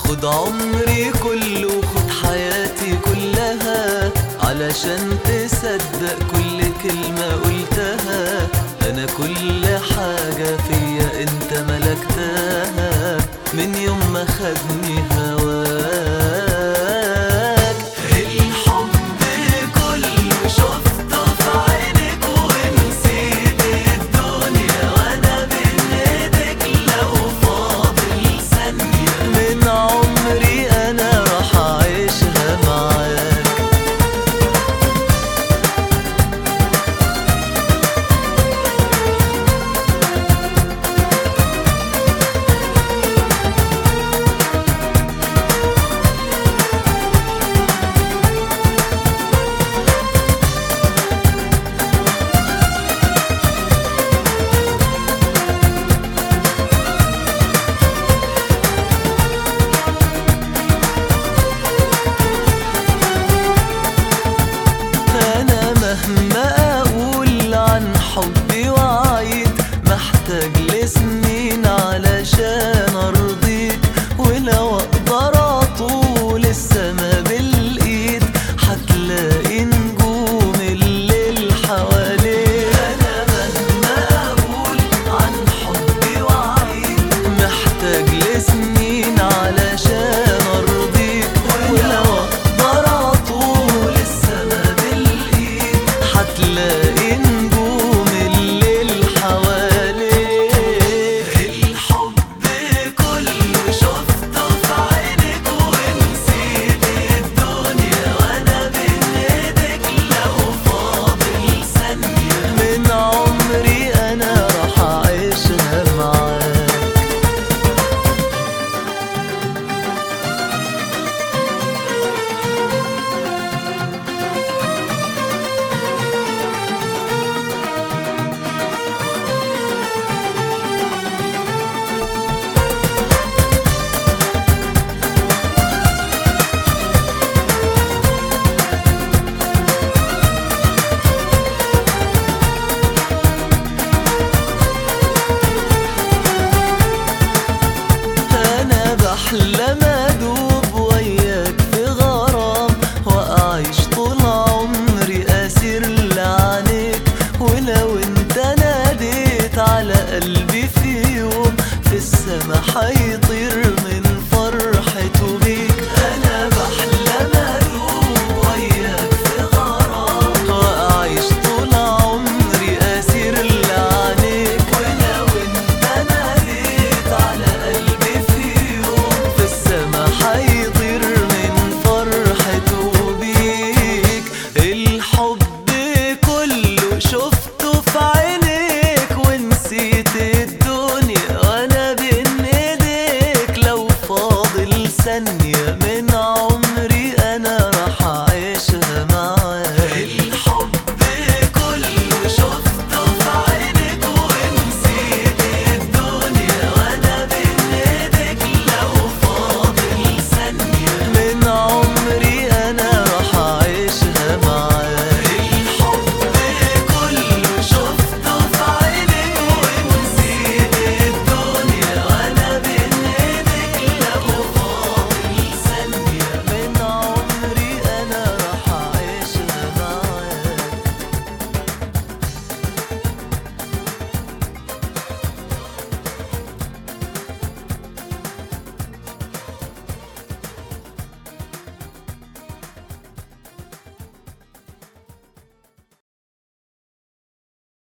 خد عمري كله خد حياتي كلها علشان تصدق كل كلمة قلتها أنا كل حاجة فيا أنت ملكتها من يوم ما خدني هواك الحب كله شفته في عينك ونسيت الدنيا وأنا بين إيدك لو فاضل ثانية من عمري أنا راح أعيشها معاك أنا مهما أقول عن حبي وعيد محتاج لسنين علشان أرضيك ولو أقدر أطول السما بالإيد هتلاقي نجوم الليل حواليك أنا مهما أقول عن حبي وعيد محتاج لسنين علشان أرضيك ولو أقدر أطول السما بالإيد هتلاقي نجوم الليل حواليك الحب كله شفته في عينك ونسيت الدنيا وأنا بين إيدك لو فاضل ثانية من عمري أنا راح أعيشها معاك أنا بحلم أدوب وياك في غرام وأعيش طول عمري أسير لعنيك ولو أنت ناديت على قلبي في يوم في السما حيطير